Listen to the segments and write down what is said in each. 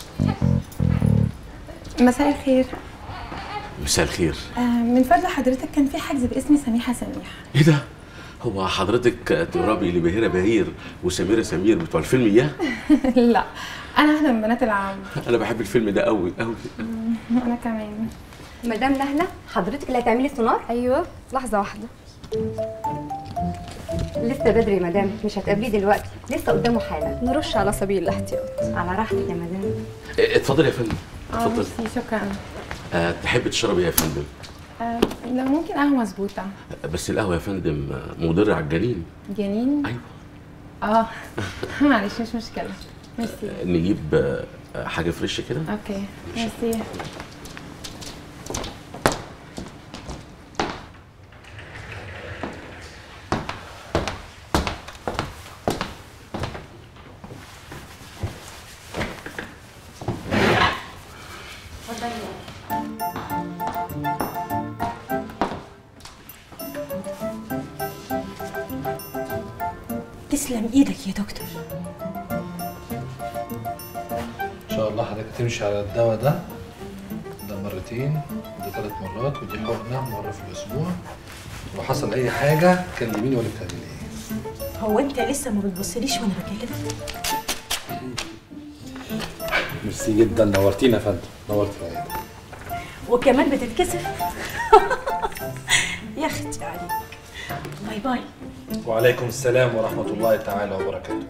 مساء الخير مساء الخير آه، من فضل حضرتك كان في حجز باسم سميحة سميح ايه ده هو حضرتك تقربي لبهيرة بهير وسميرة سمير بتوع الفيلم اياه لا أنا واحدة من بنات العم انا بحب الفيلم ده قوي قوي أنا كمان مدام نهله حضرتك اللي هتعملي السونار ايوه لحظه واحده لسه بدري يا مدام مش هتقابليه دلوقتي لسه قدامه حالا نرش على سبيل الاحتياط على راحتك يا مدام إيه، اتفضل يا فندم اه اتفضل ميرسي شكرا أه تحب تشربي ايه يا فندم آه، لو ممكن قهوة مظبوطة بس القهوه يا فندم آه، مضره على الجنين جنين ايوه اه معلش مش مشكلة ميرسي آه، نجيب آه، حاجه فريش كده اوكي ميرسي تسلم ايدك يا دكتور ان شاء الله حضرتك تمشي على الدواء ده ده مرتين ده ثلاث مرات ودي حقنه مره في الاسبوع لو حصل اي حاجه كلميني ولا بتعملي ايه هو انت لسه ما بتبصليش وانا بكلمك ميرسي جدا نورتينا يا فندم نورت العياده وكمان بتتكسف يا اختي عليك باي باي وعليكم السلام ورحمه الله تعالى وبركاته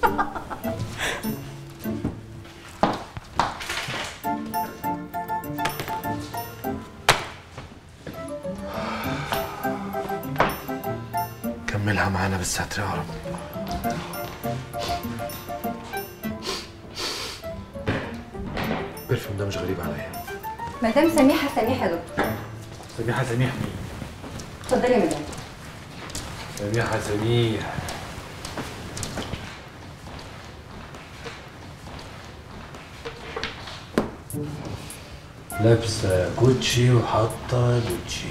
كملها معانا بالستر يا رب البرفيوم ده مش غريب عليا مدام سميحه سميحه يا دكتور سميحه سميح مين؟ اتفضلي يا مدام سميحه سميح لابسه كوتشي وحاطه جوتشي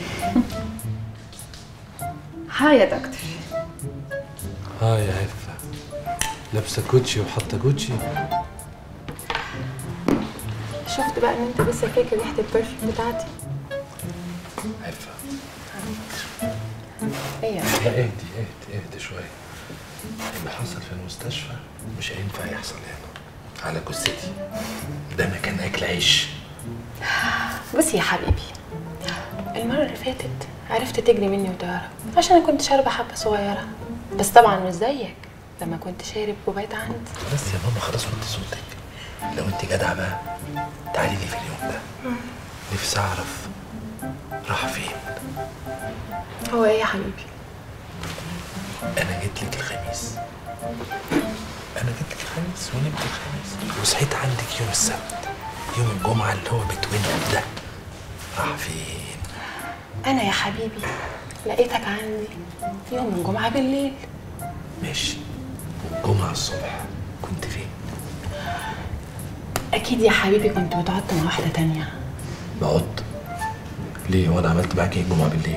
هاي يا دكتور اه يا هفه لابسه كوتشي وحاطه جوتشي شفت بقى ان انت لسه فاكر ريحة البرفيوم بتاعتي هفه ايه لا اهدي اهدي اهدي شويه اللي حصل في المستشفى مش هينفع يحصل هنا على جثتي ده مكان اكل عيش بصي يا حبيبي المرة اللي فاتت عرفت تجري مني وتهرب عشان انا كنت شاربة حبة صغيرة بس طبعا مش زيك لما كنت شارب وبقيت عندي بس يا ماما خلاص وطي صوتك لو انت جدعه بقى تعالي لي في اليوم ده نفسي اعرف راح فين هو ايه يا حبيبي انا جيت لك الخميس انا جيت لك الخميس ونمت الخميس وصحيت عندك يوم السبت يوم الجمعه اللي هو بتوين ده راح فين انا يا حبيبي لقيتك عندي يوم الجمعة بالليل ماشي والجمعه الصبح كنت فين اكيد يا حبيبي كنت بتقعد مع واحدة تانية بقعد ليه وانا عملت معاك ايه الجمعه بالليل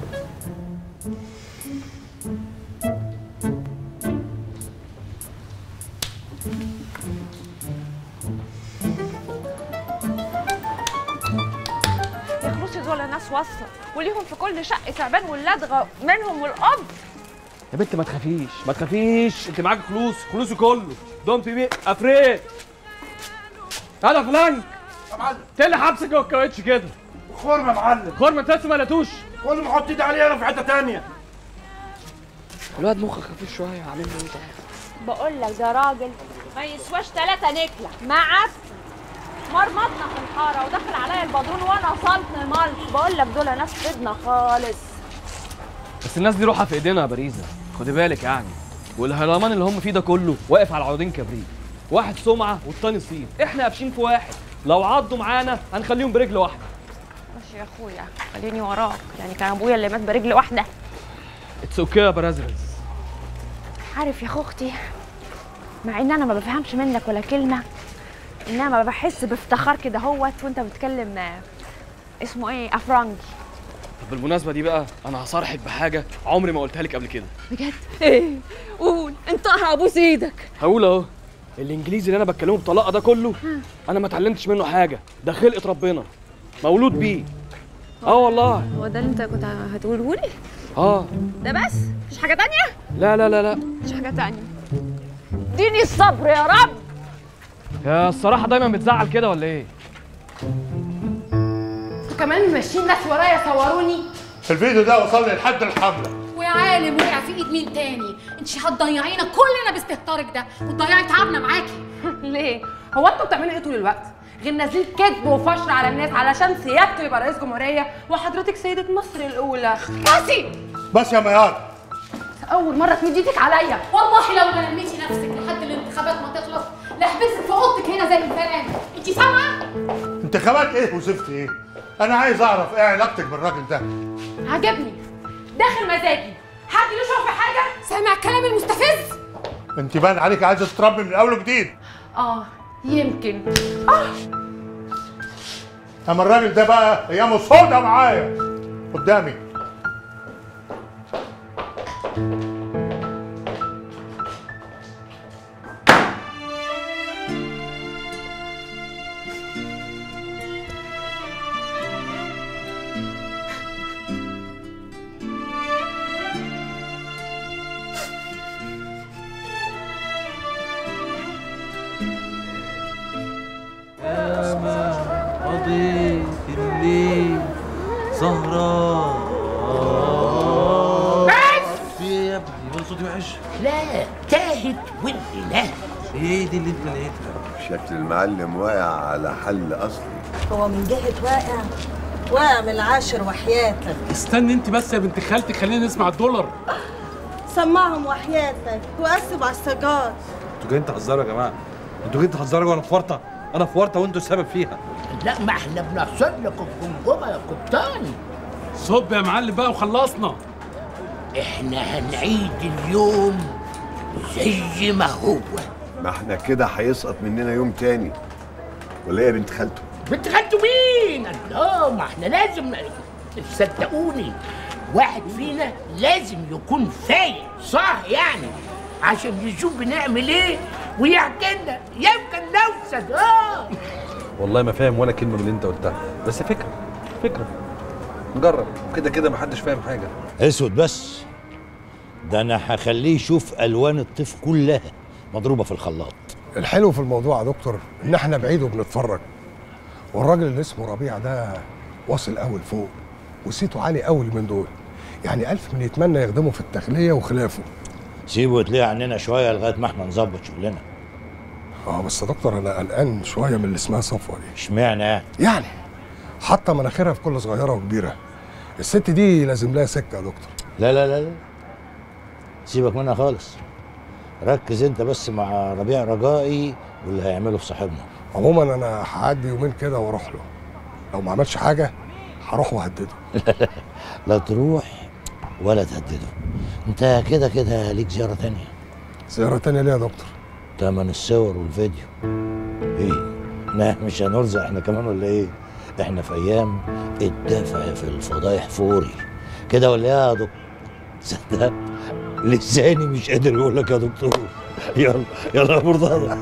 يا خلوصي دول ناس واسطة وليهم في كل شق تعبان واللدغة منهم والأب يا بنت ما تخافيش ما تخافيش انت معاك فلوس فلوسي كله دونت بي افريد هذا فلانك يا معلم تلي حبسك جوه الكاوتش كده خرم يا معلم خرم انت لسه ما لقيتوش كل ما احط ايدي عليه انا في حته تانية الواد مخك خفيف شويه عامل له ايه بقول لك ده راجل ما يسواش تلاتة نكلة معك مرمطنا في الحارة ودخل عليا البدرون وانا صلت ملط بقول لك دول ناس فدنا خالص بس الناس دي روحها في ايدينا يا باريزا خدي بالك يعني والهرمان اللي هم فيه ده كله واقف على عودين كبريت واحد سمعه والتاني صين احنا قافشين في واحد لو عضوا معانا هنخليهم برجل واحده ماشي يا اخويا خليني وراك يعني كان ابويا اللي مات برجل واحدة اتس اوكي يا برازرز عارف يا اختي مع ان انا ما بفهمش منك ولا كلمه انما بحس بافتخار كده هوت وانت بتتكلم آه، اسمه ايه افرنجي طب بالمناسبه دي بقى انا هصارحك بحاجه عمري ما قلتها لك قبل كده بجد ايه قول انطقها ابوس ايدك هقول اهو الانجليزي اللي انا بتكلمه بطلاقه ده كله انا ما اتعلمتش منه حاجه ده خلقه ربنا مولود بيه اه والله هو ده اللي انت كنت هتقوله لي اه ده بس مفيش حاجه تانية لا لا لا لا مفيش حاجه تانية اديني الصبر يا رب يا الصراحه دايما بتزعل كده ولا ايه انتوا كمان ماشيين ناس ورايا صوروني الفيديو ده وصل لي لحد الحمله ويا عالم وقع في ايد مين تاني انت هتضيعينا كلنا باستهتارك ده وتضيعي تعبنا معاكي ليه؟ هو انتوا بتعملوا ايه طول الوقت؟ غير نازلين كذب وفشر على الناس علشان سيادته يبقى رئيس جمهوريه وحضرتك سيده مصر الاولى باسي بس يا ميار اول مره تمد ايدك عليا والله لو ما لميتي نفسك لحد الانتخابات ما تخلص لحبسك في اوضتك هنا زي الفئران انت سامعه انتخابات ايه وزفت ايه انا عايز اعرف ايه علاقتك بالراجل ده عجبني داخل مزاجي حد له شوف في حاجه سامع الكلام المستفز انت باين عليك عايزه تتربي من اول وجديد اه يمكن اما الراجل ده بقى ايامه سودا معايا قدامي قضيت الليل سهران في ايه يا ابني ولا صوتي وحش لا تاهت والإله ايه دي اللي انت لقيتها شكل المعلم واقع على حل اصلي هو من جهة واقع واقع من العاشر وحياتك استني انت بس يا بنت خالتي خلينا نسمع الدولار سمعهم وحياتك وقسم على السجار انتوا جايين تهزروا يا جماعه انتوا جايين تهزروا وانا في ورطه انا في ورطه وانتوا السبب فيها لا ما احنا بنحصل لك الجمجمة يا قبطان صب يا معلم بقى وخلصنا احنا هنعيد اليوم زي ما هو ما احنا كده هيسقط مننا يوم تاني ولا ايه يا بنت خالته بنت خالته مين؟ الله ما احنا لازم صدقوني واحد فينا لازم يكون فايق صح يعني عشان يشوف بنعمل ايه ويحكي لنا يمكن نوصل اه والله ما فاهم ولا كلمه من اللي انت قلتها بس فكره فكره نجرب كده كده محدش فاهم حاجه اسود بس ده انا هخليه يشوف الوان الطيف كلها مضروبه في الخلاط الحلو في الموضوع يا دكتور ان احنا بعيد وبنتفرج والراجل اللي اسمه ربيع ده واصل قوي لفوق وصيته عالي قوي من دول يعني الف من يتمنى يخدمه في التخليه وخلافه سيبه يتلقى عننا شويه لغايه ما احنا نظبط شغلنا اه بس يا دكتور انا قلقان شويه من اللي اسمها صفوه دي اشمعنى يعني يعني حاطه مناخيرها في كل صغيره وكبيره الست دي لازم لها سكه يا دكتور لا لا لا لا سيبك منها خالص ركز انت بس مع ربيع رجائي واللي هيعمله في صاحبنا عموما انا هعدي يومين كده واروح له لو ما عملش حاجه هروح وهدده لا تروح ولا تهدده انت كده كده ليك زياره تانية زياره تانية ليه يا دكتور تمن الصور والفيديو ايه لا مش هنرزق احنا كمان ولا ايه احنا في ايام الدفع في الفضايح فوري كده ولا ايه يا دكتور صدق لساني مش قادر يقول لك يا دكتور يلا يلا يا مرتضى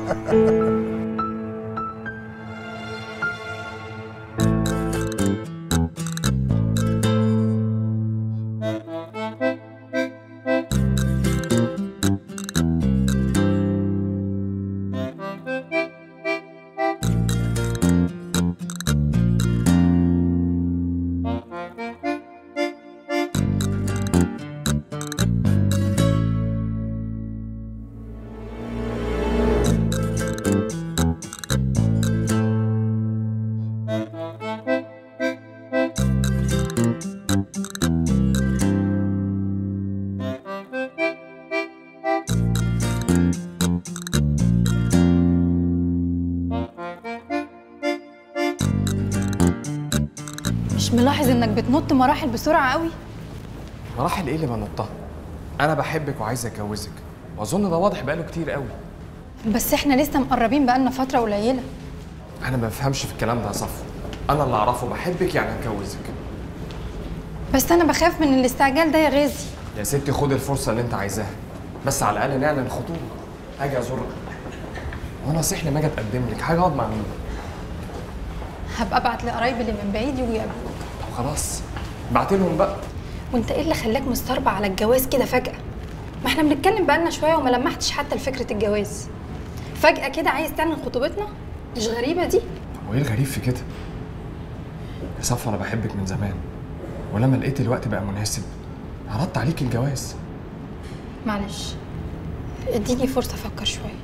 مش ملاحظ انك بتنط مراحل بسرعه قوي مراحل ايه اللي بنطها انا بحبك وعايز اتجوزك واظن ده واضح بقاله كتير قوي بس احنا لسه مقربين بقالنا فتره قليله انا ما بفهمش في الكلام ده يا صفو انا اللي اعرفه بحبك يعني هتجوزك بس انا بخاف من الاستعجال ده يا غازي يا ستي خد الفرصه اللي انت عايزاها بس على الاقل نعلن خطوبه هاجي ازورك وانا صحيح لما اجي اتقدم لك حاجه اقعد مع مين هبقى ابعت لقرايبي اللي من بعيد يجوا يقابلوك طب خلاص بعت لهم بقى وانت ايه اللي خلاك مستربع على الجواز كده فجأة ما احنا بنتكلم بقالنا شوية وما لمحتش حتى لفكرة الجواز فجأة كده عايز تعمل خطوبتنا مش غريبة دي هو ايه الغريب في كده يا صفا انا بحبك من زمان ولما لقيت الوقت بقى مناسب عرضت عليك الجواز معلش اديني فرصة افكر شوية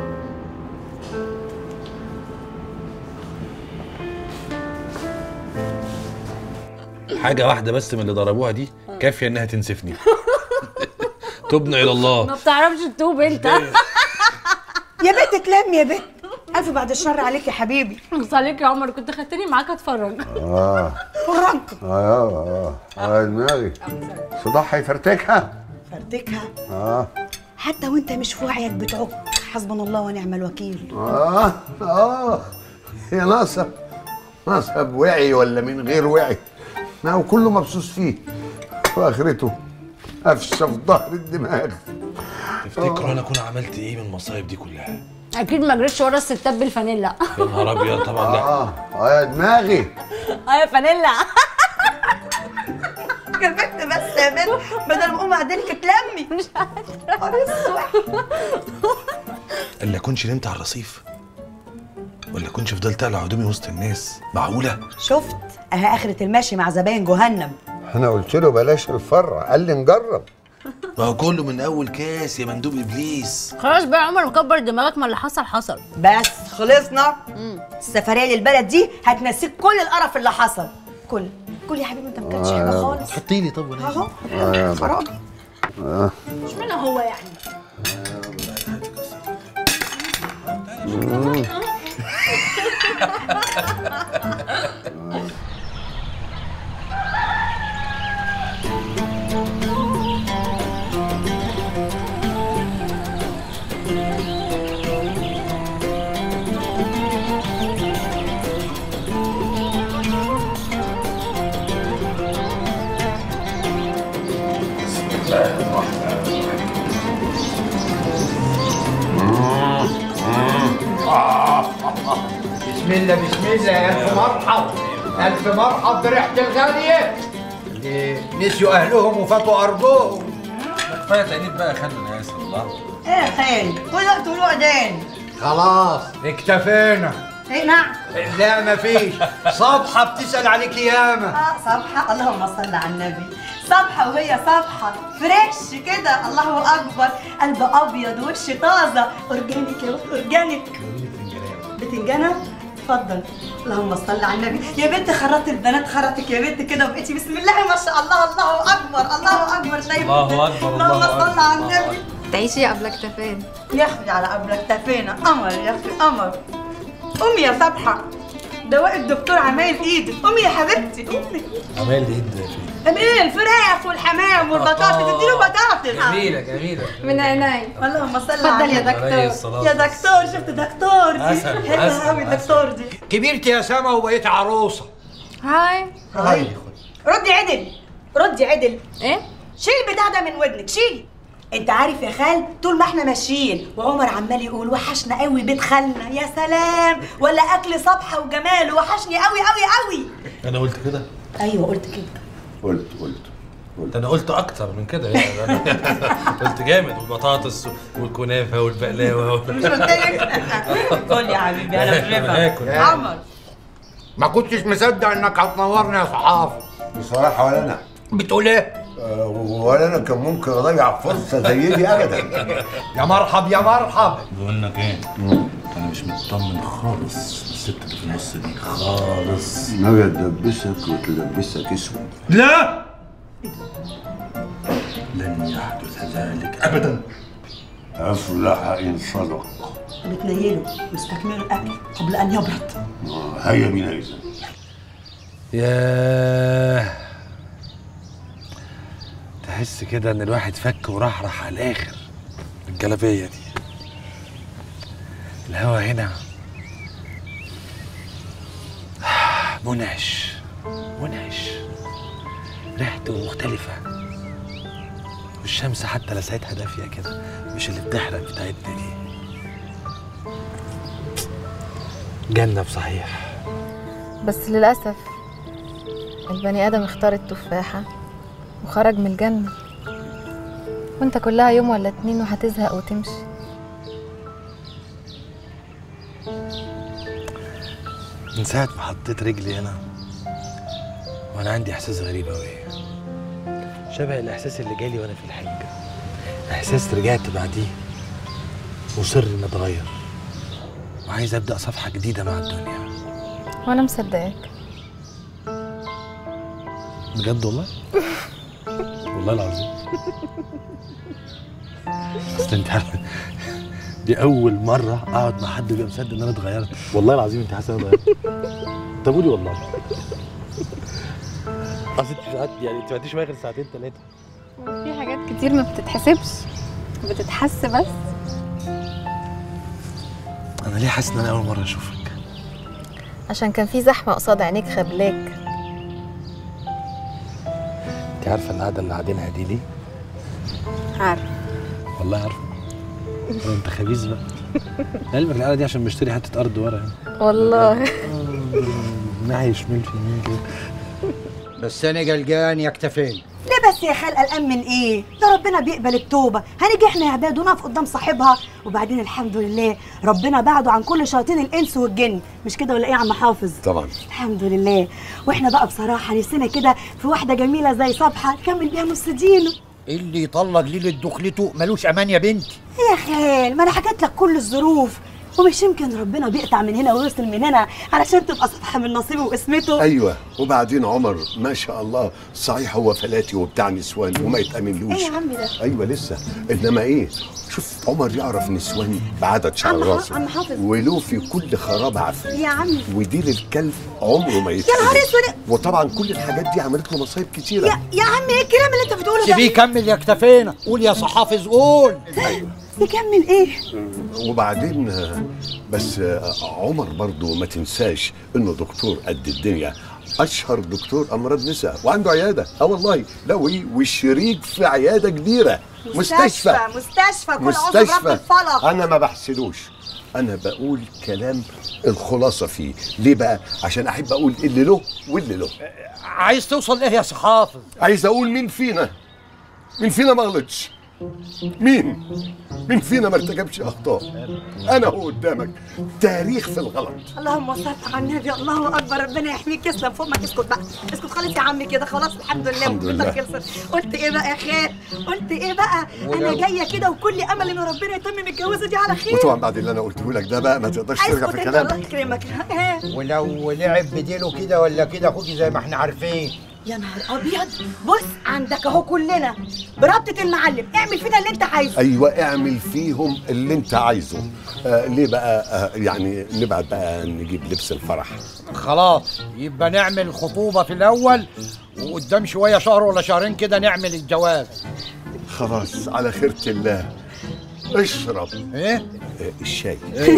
حاجه واحده بس من اللي ضربوها دي كافيه انها تنسفني تبنا الى الله ما بتعرفش تتوب انت يا بنت تلم يا بنت الف بعد الشر عليك يا حبيبي بص عليك يا عمر كنت خدتني معاك اتفرج اه فرنك اه اه اه دماغي صداع هيفرتكها فردكها اه حتى وانت مش في وعيك بتعك حسبنا الله ونعم الوكيل اه اه يا ناصر ناصر وعي ولا من غير وعي ما هو كله مبسوس فيه واخرته قفشه في ظهر الدماغ تفتكروا انا اكون عملت ايه من المصايب دي كلها اكيد ما جريتش ورا الستات بالفانيلا يا نهار ابيض طبعا لا اه اه يا دماغي اه يا فانيلا يا بنت بس يا بنت بدل ما اقوم اعدلك تلمي مش قادره الا كنتش نمت على الرصيف ولا كنتش فضلت اقلع هدومي وسط الناس معقوله شفت اهي اخره الماشي مع زباين جهنم انا قلت له بلاش الفرع قال لي نجرب ما هو كله من اول كاس يا مندوب ابليس خلاص بقى يا عمر مكبر دماغك ما اللي حصل حصل بس خلصنا السفريه للبلد دي هتنسيك كل القرف اللي حصل كل كل يا حبيبي انت ما كانش حاجه آه. خالص حطي لي طب ولا اهو آه يا خرابي آه. اشمعنى هو يعني مم. بسم الله بسم الله الف مرحب الف مرحب بريحه الغاليه اللي نسيوا اهلهم وفاتوا ارضهم كفايه تأنيب بقى يا خالد ياسر الله ايه يا خالد طلع طلوع دين خلاص اكتفينا ايه نعم لا مفيش صبحه بتسال عليك ياما اه صبحة اللهم صل على النبي صبحة وهي صبحة فريش كده الله أكبر قلب أبيض وش طازة أورجانيك يا بنت أورجانيك بتنجانة اتفضل اللهم صل على النبي يا بنت خرطت البنات خرطك يا بنت كده وبقيتي بسم الله ما شاء الله الله أكبر الله أكبر شايفة الله أكبر، الله اللهم صل أكبر. على النبي تعيشي يا قبل اكتفين يا أختي على قبل اكتفينا قمر يا أختي قمر قومي يا صبحة دواء الدكتور عمايل ايدك قومي يا حبيبتي قومي عمال ايه ده فين طب ايه الفراخ والحمام والبطاطس اديله بطاطس جميله جميله من عيني اللهم صل اتفضل على يا النبي. دكتور. عليه الصلاة يا دكتور شفت دكتور دي عسل، حلوه عسل، قوي عسل. دكتور دي كبرت يا سما وبقيت عروسه هاي هاي ردي عدل ردي عدل ايه شيل البتاع ده من ودنك شيلي انت عارف يا خال طول ما احنا ماشيين وعمر عمال يقول وحشنا قوي بيت خالنا يا سلام ولا اكل صبحه وجمال وحشني قوي قوي قوي انا قلت كده ايوه قلت كده قلت قلت ده انا قلت اكتر من كده يعني أنا قلت جامد والبطاطس والكنافه والبقلاوه مش قلت لك كل يا حبيبي انا آكل. بشربها عمر ما كنتش مصدق انك هتنورني يا صحافي بصراحه ولا انا بتقول ايه آه، ولا انا كان ممكن اضيع فرصه زي دي ابدا يا مرحب يا مرحب بقول لك ايه انا مش مطمن خالص الست اللي في النص دي خالص ناوي تدبسك وتلبسك اسود لا لن يحدث ذلك ابدا افلح ان صدق بتنيله واستكملوا الاكل قبل ان يبرد آه، هيا بنا اذا ياه تحس كده ان الواحد فك ورحرح على الاخر الجلابيه دي الهوا هنا منعش منعش ريحته مختلفة والشمس حتى لسعتها دافية كده مش اللي بتحرق بتاعتنا دي جنة بصحيح بس للأسف البني آدم اختار التفاحة وخرج من الجنة وانت كلها يوم ولا اتنين وهتزهق وتمشي من ساعة ما حطيت رجلي هنا وأنا عندي إحساس غريب أوي شبه الإحساس اللي جالي وأنا في الحجة إحساس رجعت بعديه مصر إني أتغير وعايز أبدأ صفحة جديدة مع الدنيا وانا مصدقاك بجد والله والله العظيم أصل أنت عارف دي أول مرة أقعد مع حد يبقى مصدق إن أنا اتغيرت والله العظيم أنت حاسة إن أنا اتغيرت طب قولي والله أصل أنت ساعات يعني أنت ما عنديش غير ساعتين ثلاثة في حاجات كتير ما بتتحسبش بتتحس بس أنا ليه حاسس إن أنا أول مرة أشوفك عشان كان في زحمة قصاد عينيك خبلاك أنت عارفة القعدة اللي قاعدينها دي ليه؟ عارف والله عارفة هو أنت خبيث بقى لعلمك القعدة دي عشان بشتري حتة أرض ورا هنا والله ناحية شمال في يمين كده بس انا جلجان يا كتفين ليه بس يا خال قلقان من ايه؟ ده ربنا بيقبل التوبة، هنيجي احنا يا عباد ونقف قدام صاحبها وبعدين الحمد لله ربنا بعده عن كل شياطين الانس والجن، مش كده ولا ايه يا عم حافظ؟ طبعا الحمد لله، واحنا بقى بصراحة نفسنا كده في واحدة جميلة زي صبحة نكمل بيها نص دينه. اللي يطلق ليلة دخلته ملوش امان يا بنتي يا خال ما انا حكيت لك كل الظروف ومش يمكن ربنا بيقطع من هنا ويرسل من هنا علشان تبقى صفحة من نصيبه وقسمته ايوه وبعدين عمر ما شاء الله صحيح هو فلاتي وبتاع نسوان وما يتامنلوش ايه يا عم ده؟ ايوه لسه انما ايه شوف عمر يعرف نسوان بعدد شعر عم ح- راسه عم حافظ. وله في كل خراب عفريت يا عمي وديل الكلب عمره ما يا يتقبل نهار اسود وطبعا كل الحاجات دي عملت له مصايب كتيره يا يا عم ايه الكلام اللي انت بتقوله ده؟ سيبيه يكمل يا كتفين قول يا صحافظ قول يكمل ايه؟ وبعدين آه، بس آه، عمر برضو ما تنساش انه دكتور قد الدنيا اشهر دكتور امراض نساء وعنده عياده اه والله لا وايه والشريك في عياده كبيره مستشفى مستشفى كل عذر رب مستشفى الفلق انا ما بحسدوش انا بقول كلام الخلاصه فيه ليه بقى عشان احب اقول اللي له واللي له عايز توصل ايه يا صحافظ عايز اقول مين فينا مين فينا ما غلطش مين مين فينا ما ارتكبش اخطاء انا هو قدامك تاريخ في الغلط اللهم صل على النبي الله اكبر ربنا يحميك يسلم فوق ما اسكت بقى اسكت خالص يا عمي كده خلاص الحمد لله الحمد لله. مهمتك خلصت قلت ايه بقى يا خال قلت ايه بقى انا ولو- جايه كده وكل امل ان ربنا يتمم الجوازه دي على خير وطبعا بعد اللي انا قلته لك ده بقى ما تقدرش ترجع اسكت في انت الله كلامك يكرمك ها. ولو لعب بديله كده ولا كده اخوكي زي ما احنا عارفين يا نهار ابيض بص عندك اهو كلنا بربطه المعلم اعمل فينا اللي انت عايزه ايوه اعمل فيهم اللي انت عايزه آه ليه بقى آه يعني نبعد بقى نجيب لبس الفرح خلاص يبقى نعمل خطوبة في الأول وقدام شوية شهر ولا شهرين كده نعمل الجواز خلاص على خيرة الله اشرب ايه آه الشاي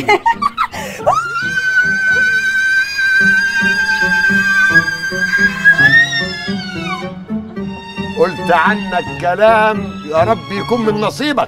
قلت عنك كلام يا رب يكون من نصيبك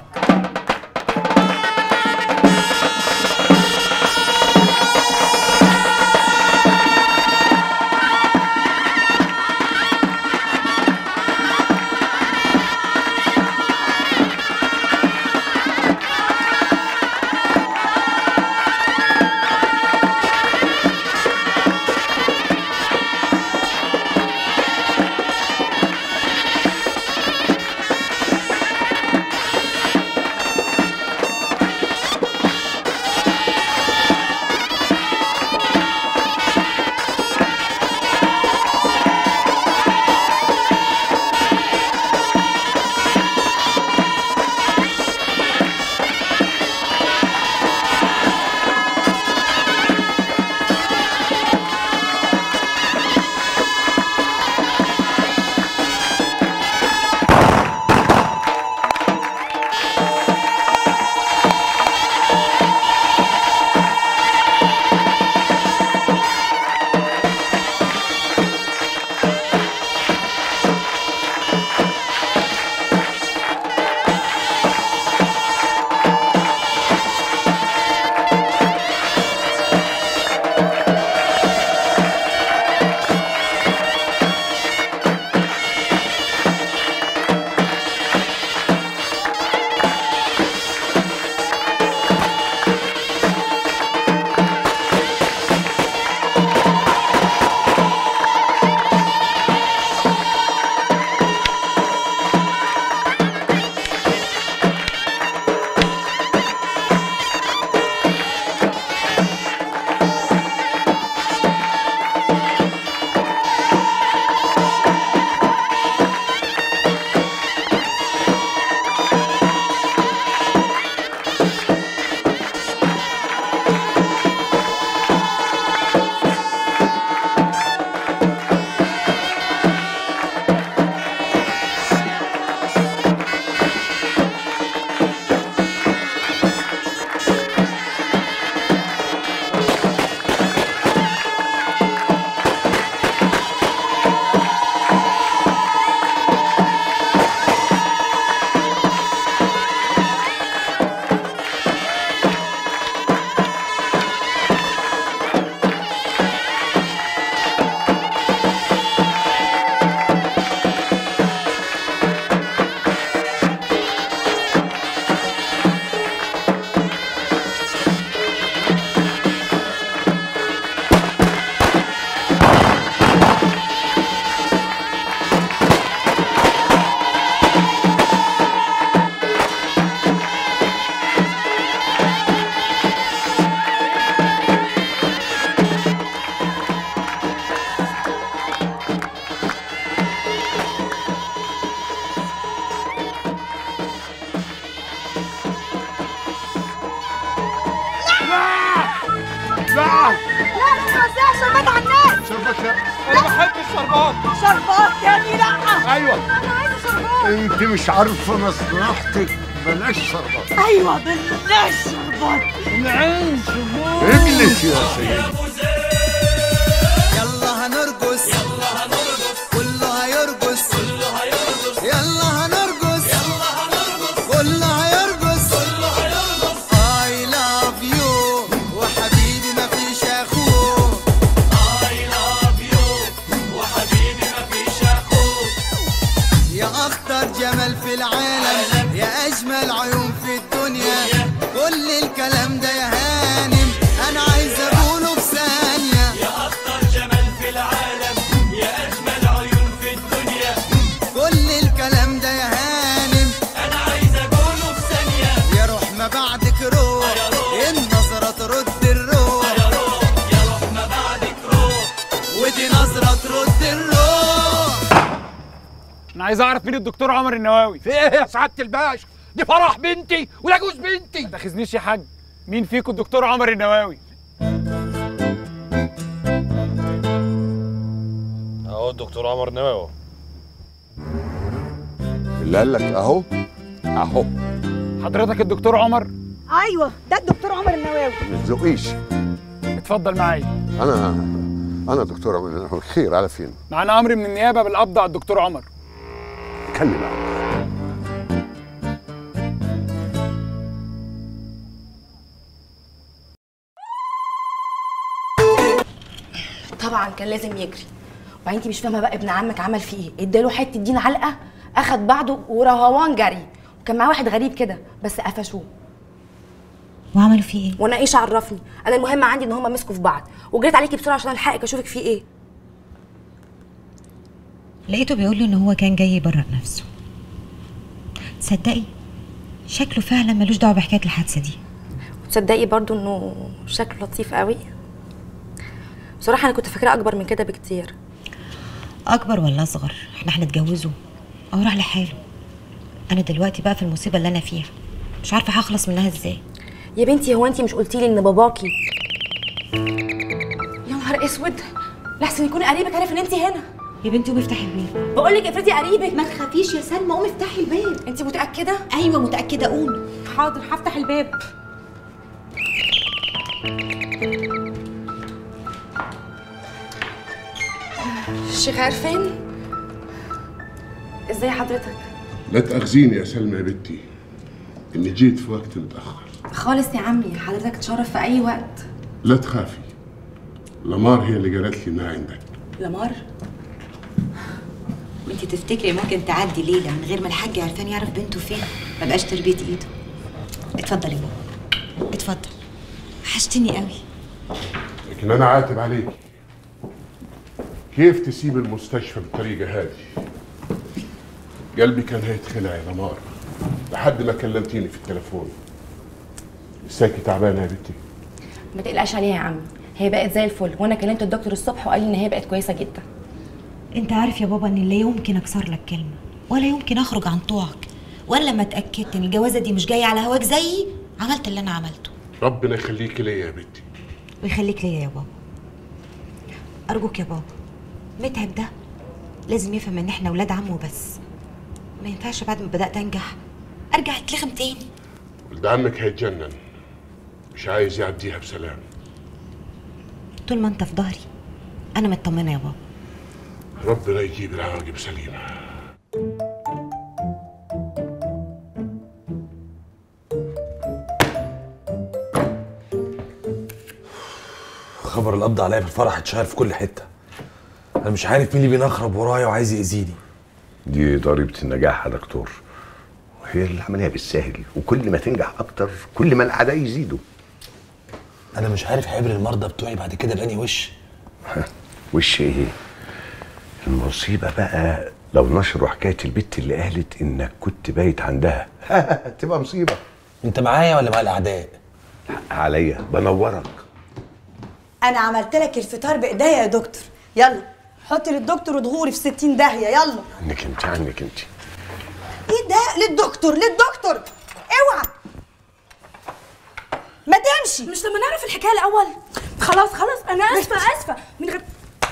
بقى لا لا توزع شربات على الناس شربات انا بحب الشربات شربات تاني لا ايوه انا عايزه شربات انت مش عارفه مصلحتك بلاش شربات ايوه بلاش شربات نعيش شربات اجلس يا سيدي يلا هنرقص يلا هنرقص كله هيرقص كله هيرقص يلا هنرقص يلا هنرقص كله هيرقص كله هيرقص I love you وحبيبي مفيش اخوه I love you وحبيبي مفيش اخوه يا اخطر جمال في العالم يا اجمل عيون في الدنيا كل الكلام ده يا هانم انا عايز اقوله في ثانيه يا اخطر جمال في العالم يا اجمل عيون في الدنيا كل الكلام ده يا هانم انا عايز اقوله في ثانيه يا روح ما بعدك روح النظره ترد الروح يا روح يا روح ما بعدك روح ودي نظره ترد الروح انا عايز اعرف مين الدكتور عمر النواوي في ايه يا سعاده الباشا دي فرح بنتي ولا جوز بنتي ما تاخذنيش يا حاج مين فيكم الدكتور عمر النواوي اهو الدكتور عمر نواوي اللي قال لك اهو اهو حضرتك الدكتور عمر ايوه ده الدكتور عمر النواوي ما تزقيش اتفضل معايا انا انا دكتور عمر خير على فين معانا امر من النيابه بالقبض على الدكتور عمر كلم عنه. طبعا كان لازم يجري وبعدين انت مش فاهمه بقى ابن عمك عمل فيه ايه اداله حته دين علقه اخد بعضه ورهوان جري وكان معاه واحد غريب كده بس قفشوه وعملوا فيه ايه؟ وانا ايش عرفني انا المهم عندي ان هما مسكوا في بعض وجريت عليكي بسرعه عشان الحقك اشوفك فيه ايه لقيته بيقول له ان هو كان جاي يبرأ نفسه تصدقي شكله فعلا ملوش دعوه بحكايه الحادثه دي وتصدقي برضو انه شكله لطيف قوي بصراحه انا كنت فاكراه اكبر من كده بكتير اكبر ولا اصغر احنا هنتجوزه او راح لحاله انا دلوقتي بقى في المصيبه اللي انا فيها مش عارفه هخلص منها ازاي يا بنتي هو انت مش قلتي لي ان باباكي يا نهار اسود لحسن يكون قريبك عارف ان انت هنا يا بنتي قومي افتحي الباب بقول لك افرضي قريبك ما تخافيش يا سلمى قومي افتحي الباب انت متاكده ايوه متاكده قومي حاضر هفتح الباب الشيخ عارفين ازاي حضرتك لا تأخذيني يا سلمى يا بنتي إني جيت في وقت متأخر خالص يا عمي حضرتك تشرف في اي وقت لا تخافي لمار هي اللي قالت لي إنها عندك لمار وانت تفتكري ممكن تعدي ليله من غير ما الحاج عرفان يعرف بنته فين ما بقاش تربيه ايده اتفضل يا بابا اتفضل وحشتني قوي لكن أنا عاتب عليك كيف تسيب المستشفى بالطريقة هذه قلبي كان هيتخلع يا لمار لحد ما كلمتيني في التليفون لساكي تعبانة يا بنتي ما تقلقش عليها يا عمي هي بقت زي الفل وانا كلمت الدكتور الصبح وقال لي ان هي بقت كويسه جدا انت عارف يا بابا ان لا يمكن اكسر لك كلمه ولا يمكن اخرج عن طوعك وانا لما اتاكدت ان الجوازه دي مش جايه على هواك زيي عملت اللي انا عملته ربنا يخليكي ليا يا بنتي ويخليك ليا يا بابا ارجوك يا بابا متعب ده لازم يفهم ان احنا ولاد عم وبس ما ينفعش بعد ما بدات انجح ارجع اتلغم تاني ولد عمك هيتجنن مش عايز يعديها بسلام طول ما انت في ظهري انا مطمنه يا بابا ربنا يجيب العواقب سليمة خبر القبض عليا في الفرح اتشهر في كل حته انا مش عارف مين اللي بينخرب ورايا وعايز يأذيني دي ضريبة النجاح يا دكتور هي العملية بالسهل وكل ما تنجح أكتر كل ما الأعداء يزيدوا انا مش عارف حبر المرضى بتوعي بعد كده بأني وش وش إيه؟ المصيبة بقى لو نشروا حكاية البت اللي قالت إنك كنت بايت عندها تبقى مصيبة انت معايا ولا مع الاعداء؟ عليا بنورك انا عملت لك الفطار بايديا يا دكتور يلا حطي للدكتور ودغوري في 60 داهيه يلا عنك انت عنك انت ايه ده للدكتور للدكتور اوعى ما تمشي مش لما نعرف الحكايه الاول خلاص خلاص انا اسفه اسفه من غير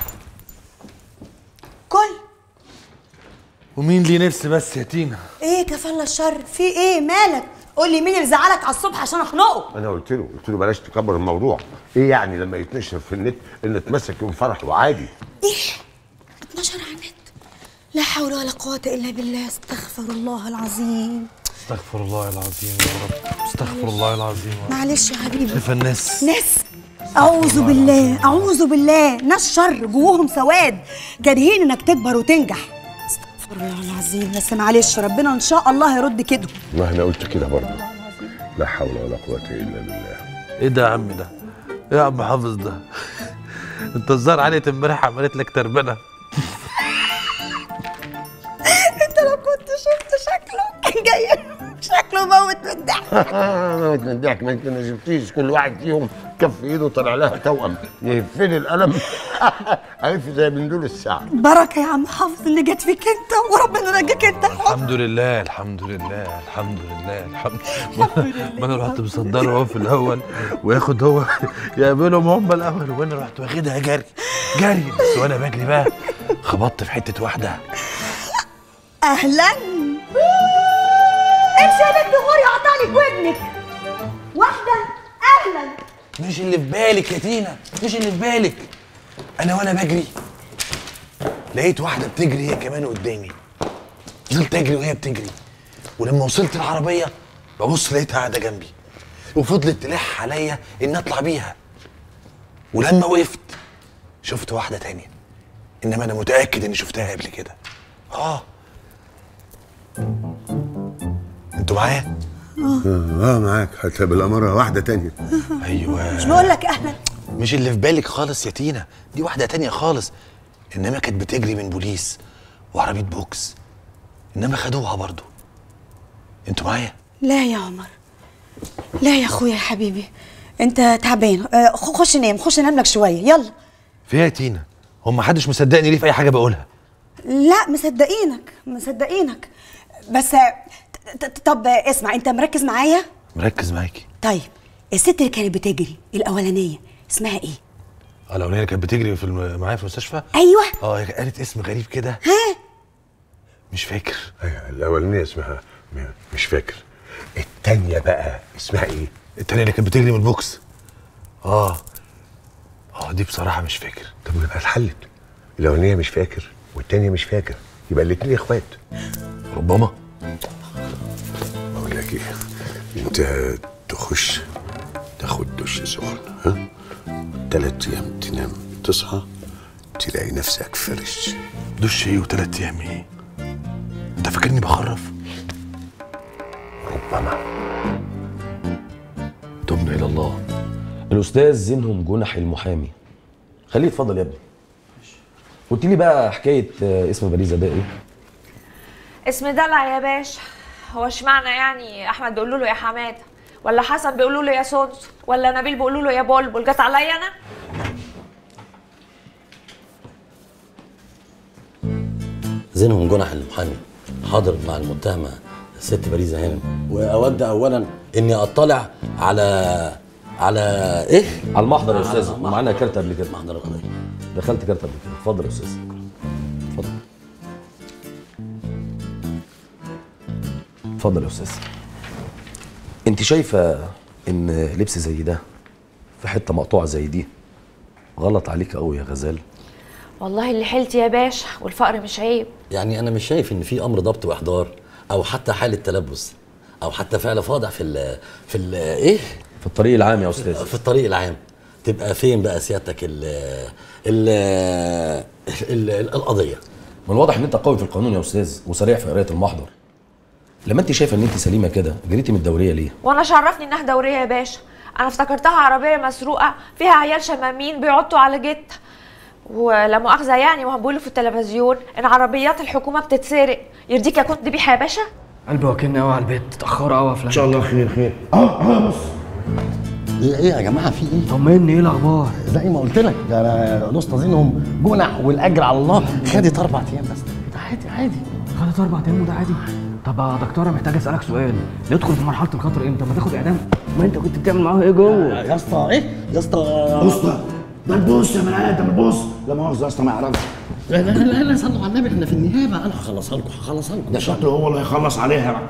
كل ومين لي نفس بس يا تينا ايه كفالة الشر في ايه مالك قول لي مين اللي زعلك على الصبح عشان اخنقه انا قلت له قلت له بلاش تكبر الموضوع ايه يعني لما يتنشر في النت ان اتمسك يوم فرح وعادي ايه 12 على النت لا حول ولا قوة الا بالله استغفر الله العظيم استغفر الله العظيم يا رب استغفر الله العظيم يا رب معلش يا حبيبي شايفه الناس ناس اعوذ بالله اعوذ بالله ناس شر جواهم سواد كارهين انك تكبر وتنجح استغفر الله العظيم بس معلش ربنا ان شاء الله هيرد كده ما انا قلت كده برضه لا حول ولا قوة الا بالله ايه ده يا عم ده؟ ايه يا عم حافظ ده؟ انت الظاهر علية امبارح عملت لك تربنه انت لو كنت شفت شكله كان جاي شكله موت من الضحك موت من الضحك ما انت ما شفتيش كل واحد فيهم كف ايده طلع لها توأم يهفني القلم عارف زي بندول الساعة بركه يا عم حافظ اللي جت فيك انت وربنا نجاك انت الحمد لله الحمد لله الحمد لله الحمد ما انا رحت مصدره هو في الاول وياخد هو يقابلهم هم الاول وانا رحت واخدها جري جري بس وانا بجري بقى خبطت في حته واحده اهلا امشي يا بنت غوري عطالك ودنك واحده اهلا مش اللي في بالك يا تينا مش اللي في بالك انا وانا بجري لقيت واحده بتجري هي كمان قدامي فضلت اجري وهي بتجري ولما وصلت العربيه ببص لقيتها قاعده جنبي وفضلت تلح عليا ان اطلع بيها ولما وقفت شفت واحده تانية انما انا متاكد اني شفتها قبل كده اه انتوا معايا اه معاك حتى بالاماره واحده تانية ايوه مش بقول لك اهلا مش اللي في بالك خالص يا تينا دي واحدة تانية خالص إنما كانت بتجري من بوليس وعربية بوكس إنما خدوها برضو انتوا معايا؟ لا يا عمر لا يا اخويا يا حبيبي انت تعبان آه، خ- خش نام خش نام لك شويه يلا في إيه يا تينا؟ هو ما حدش مصدقني ليه في أي حاجة بقولها؟ لا مصدقينك مصدقينك بس آه، ت- ت- طب آه، اسمع انت مركز معايا مركز معاكي طيب الست اللي كانت بتجري الاولانيه اسمها ايه اه الأولانية اللي كانت بتجري في الم... معايا في المستشفى؟ ايوه اه هي قالت اسم غريب كده ها مش فاكر ايوه الاولانيه اسمها م- مش فاكر التانية بقى اسمها ايه؟ التانية اللي كانت بتجري من البوكس اه اه دي بصراحة مش فاكر طب يبقى اتحلت الاولانيه مش فاكر والتانية مش فاكر يبقى الاتنين اخوات ربما بقول لك ايه انت تخش تاخد دش سخن ها تلات ايام تنام تصحى تلاقي نفسك فرش دش ايه وتلات ايام ايه؟ انت فاكرني بخرف؟ ربما تبنا الى الله الاستاذ زينهم جنح المحامي خليه يتفضل يا ابني قلت لي بقى حكايه آه، اسم باريزه ده ايه اسم دلع يا باشا هو اشمعنى يعني احمد بيقولوا له يا حماده ولا حسن بيقولوا له يا سونسون ولا نبيل بيقولوا له يا بلبل جت عليا انا زينهم جنح المحامي حاضر مع المتهمه الست باريزه هانم واود اولا اني اطلع على على ايه؟ على المحضر يا استاذ على ومعانا كارت قبل كده محضر القضيه دخلت كارت قبل كده اتفضل يا استاذ اتفضل اتفضل يا استاذ انت شايفه ان لبس زي ده في حته مقطوعه زي دي غلط عليك قوي يا غزال والله اللي حيلتي يا باشا والفقر مش عيب يعني انا مش شايف ان في امر ضبط واحضار او حتى حاله تلبس او حتى فعل فاضح في ال في ال ايه في الطريق العام يا استاذ في الطريق العام تبقى فين بقى سيادتك ال ال ال- ال- القضيه من الواضح ان انت قوي في القانون يا استاذ وسريع في قرايه المحضر لما انت شايفه ان انت سليمه كده جريتي من الدوريه ليه وانا شرفني انها دوريه يا باشا انا افتكرتها عربيه مسروقه فيها عيال شمامين بيعطوا على جت ولا مؤاخذه يعني وهم بيقولوا في التلفزيون ان عربيات الحكومه بتتسرق يرضيك اكون ذبيحه يا باشا قلبي واكلني قوي على البيت اتاخروا قوي يا فلان ان شاء الله خير خير اه اه بص ايه ايه يا جماعه في ايه؟ طمني ايه الاخبار؟ زي ما قلت لك ده انا الاسطى زينهم جنح والاجر على الله خدت اربع ايام بس ده عادي عادي خدت اربع ايام وده عادي طب يا دكتوره محتاج اسالك سؤال ندخل في مرحله الخطر امتى ما تاخد اعدام ما انت كنت بتعمل معاها ايه جوه يا اسطى ايه يا اسطى بص ده ده البوس يا بني ادم البوس لا مؤاخذه يا اسطى ما يعرفش لا لا لا لا صلوا على النبي احنا في النيابه انا هخلصها لكم هخلصها لكم ده شكله هو اللي هيخلص عليها بقى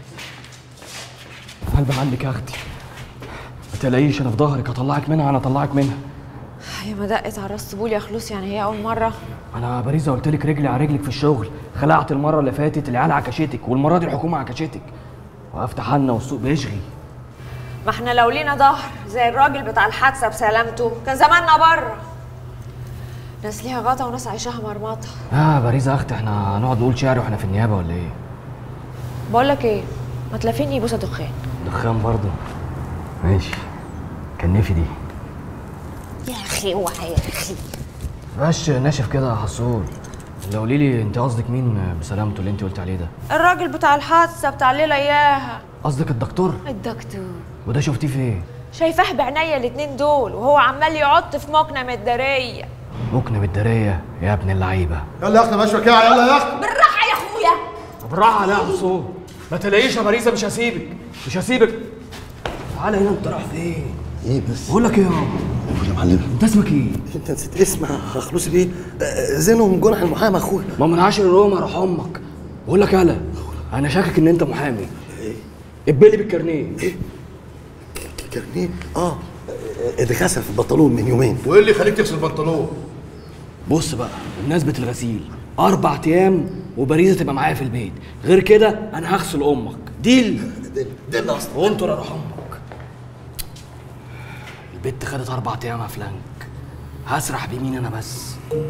قلب عندك يا اختي ما تلاقيش انا في ظهرك هطلعك منها انا هطلعك منها هي ما دقت على راس طبول يا خلوص يعني هي اول مره انا باريزه قلت لك رجلي على رجلك في الشغل خلعت المره اللي فاتت العيال عكشتك والمره دي الحكومه عكشتك وقفت حالنا والسوق بيشغي ما احنا لو لينا ظهر زي الراجل بتاع الحادثه بسلامته كان زماننا بره ناس ليها غطا وناس عايشاها مرمطه يا باريزه يا اختي احنا هنقعد نقول شعر واحنا في النيابه ولا ايه بقول لك ايه ما تلافيني بوسه دخان دخان برضه ماشي كان نفي دي يا اخي اوعى يا اخي مبقاش ناشف كده يا حصول لو قولي لي انت قصدك مين بسلامته اللي انت قلت عليه ده الراجل بتاع الحادثه بتاع الليله اياها قصدك الدكتور الدكتور وده شفتيه فين شايفاه بعينيا الاتنين دول وهو عمال يعط في مكنه الداريه مكنه بالداريه يا ابن اللعيبه يلا يا اخي ماشي كده يلا يا اخي بالراحه يا اخويا بالراحه عليها يا حصول ما تلاقيش يا باريزه مش هسيبك مش هسيبك تعالى هنا انت رايح فين ايه بس بقول لك ايه يا يا معلم انت اسمك ايه انت نسيت اسمع خلوصي بيه آه، زينو من جنح المحامي اخويا ما من عاشر روما راح امك بقول لك يالا انا شاكك ان انت محامي ايه اتبلي بالكارنيه ايه كارنيه اه آه، ده كسر في البنطلون من يومين وايه اللي يخليك تغسل البنطلون بص بقى بمناسبة الغسيل أربع أيام وباريزة تبقى معايا في البيت غير كده أنا هغسل أمك ديل ده اللي اصلا وانطر أروح أمك البت خدت أربع أيام يا فلانك هسرح بمين أنا بس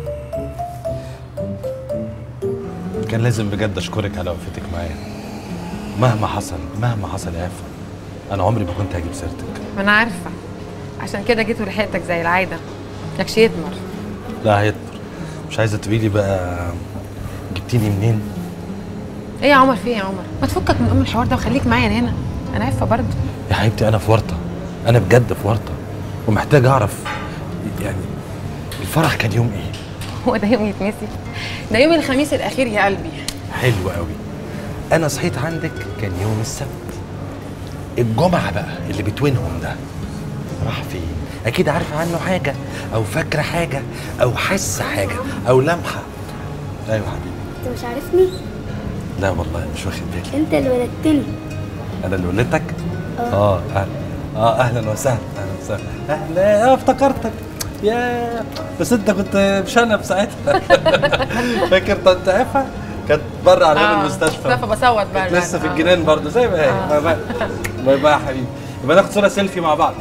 كان لازم بجد اشكرك على وقفتك معايا مهما حصل مهما حصل يا عفة انا عمري ما كنت هجيب سيرتك ما انا عارفه عشان كده جيت ولحقتك زي العاده يكش يتمر لا هيطمر مش عايزه تقولي لي بقى جبتيني منين ايه يا عمر في ايه يا عمر ما تفكك من ام الحوار ده وخليك معايا هنا انا عارفه برضه يا حبيبتي انا في ورطه انا بجد في ورطه ومحتاج اعرف يعني الفرح كان يوم ايه هو ده يوم يتنسي ده يوم الخميس الاخير يا قلبي حلو قوي انا صحيت عندك كان يوم السبت الجمعه بقى اللي بتوينهم ده راح فين اكيد عارفه عنه حاجه او فاكره حاجه او حاسه حاجه او لمحه ايوه حبيبي انت مش عارفني لا والله مش واخد بالي انت اللي ولدتني انا اللي ولدتك اه اهلا اه اهلا وسهلا اهلا وسهلا اهلا آه، افتكرتك يا بس انت كنت مشنب ساعتها فاكر طنط عفه كانت بره على باب آه، المستشفى واقفه بصوت بقى كانت لسه في آه. الجنان برضه زي ما هي آه. باي باي باي باي يا حبيبي يبقى ناخد صوره سيلفي مع بعض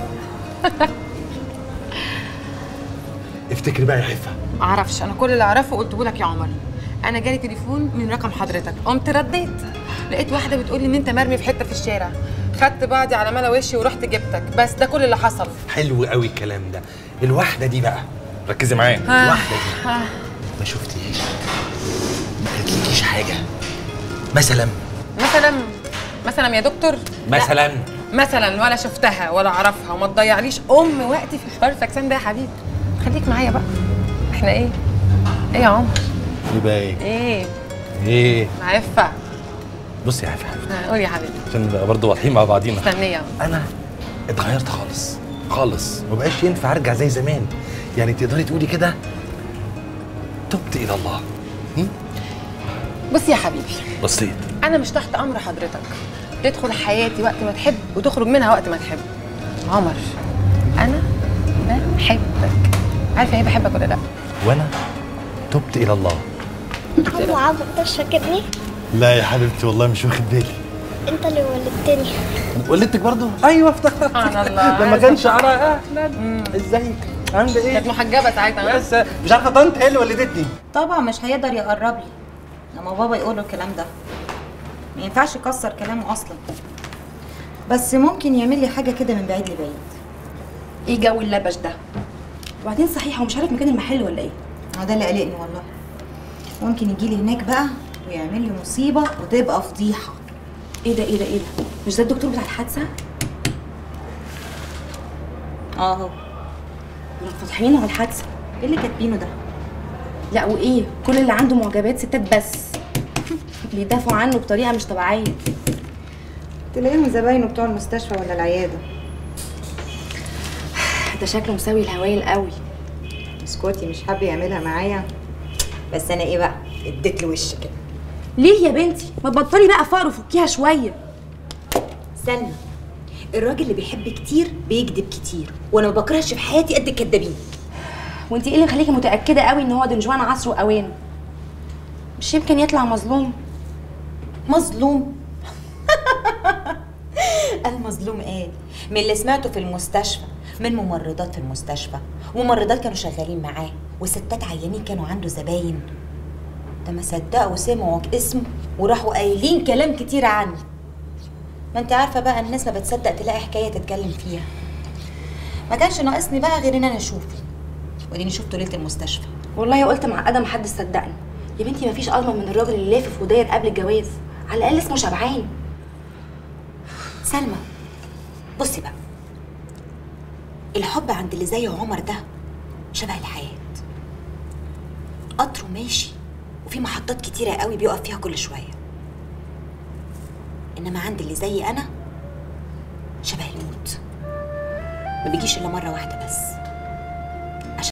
افتكري بقى يا حفه معرفش انا كل اللي اعرفه قلته لك يا عمر انا جالي تليفون من رقم حضرتك قمت رديت لقيت واحده بتقول لي ان انت مرمي في حته في الشارع خدت بعضي على ملا وشي ورحت جبتك بس ده كل اللي حصل حلو قوي الكلام ده الواحده دي بقى ركزي معايا آه. الواحده دي آه. ما شفتيش ما قالتلكيش حاجه مثلا مثلا مثلا يا دكتور لا. مثلا مثلا ولا شفتها ولا اعرفها وما تضيعليش ام وقتي في حوار فاكسان ده يا حبيبي خليك معايا بقى احنا ايه ايه يا عمر يبقى ايه ايه ايه عفه بصي يا عفه حبيبي آه، قول يا حبيبي عشان نبقى برضه واضحين مع بعضينا مستنيه انا اتغيرت خالص خالص ما بقاش ينفع ارجع زي زمان يعني تقدري تقولي كده تبت الى الله بص يا حبيبي بصيت انا مش تحت امر حضرتك تدخل حياتي وقت ما تحب وتخرج منها وقت ما تحب عمر انا بحبك عارفه ايه بحبك ولا لا وانا تبت الى الله عمو عمو انت مش فاكرني لا يا حبيبتي والله مش واخد بالي انت اللي ولدتني ولدتك برضه ايوه افتكرت سبحان الله لما كان شعرها اهلا ازيك عامله ايه كانت محجبه ساعتها بس مش عارفه طنط هي اللي ولدتني طبعا مش هيقدر يقرب لي لما بابا يقول له الكلام ده ما ينفعش يكسر كلامه اصلا بس ممكن يعمل لي حاجه كده من بعيد لبعيد ايه جو اللبش ده وبعدين صحيح هو مش عارف مكان المحل ولا ايه هو ده اللي قلقني والله ممكن يجي لي هناك بقى ويعمل لي مصيبه وتبقى فضيحه ايه ده ايه ده ايه ده مش ده الدكتور بتاع الحادثه اه هو دول فاتحين على الحادثه ايه اللي كاتبينه ده لا وايه كل اللي عنده معجبات ستات بس بيدافعوا عنه بطريقه مش طبيعيه تلاقيهم زباينه بتوع المستشفى ولا العياده ده شكله مساوي الهوايل قوي اسكتي مش حابه يعملها معايا بس انا ايه بقى اديت له وش كده ليه يا بنتي ما تبطلي بقى فقر وفكيها شويه سلمى الراجل اللي بيحب كتير بيكذب كتير وانا ما بكرهش في حياتي قد الكدابين وانت ايه اللي مخليكي متاكده قوي ان هو دنجوان عصره واوانه مش يمكن يطلع مظلوم مظلوم المظلوم ايه من اللي سمعته في المستشفى من ممرضات في المستشفى وممرضات كانوا شغالين معاه وستات عيانين كانوا عنده زباين ده ما صدقوا سمعوا اسمه وراحوا قايلين كلام كتير عني ما انت عارفه بقى الناس ما بتصدق تلاقي حكايه تتكلم فيها ما كانش ناقصني بقى غير ان انا اشوفه وديني شفته ليله المستشفى والله قلت معقده محدش صدقني يا بنتي مفيش اضمن من الراجل اللي لافف وداير قبل الجواز على الاقل اسمه شبعان سلمى بصي بقى الحب عند اللي زي عمر ده شبه الحياة قطره ماشي وفي محطات كتيرة قوي بيقف فيها كل شوية إنما عند اللي زي أنا شبه الموت ما بيجيش إلا مرة واحدة بس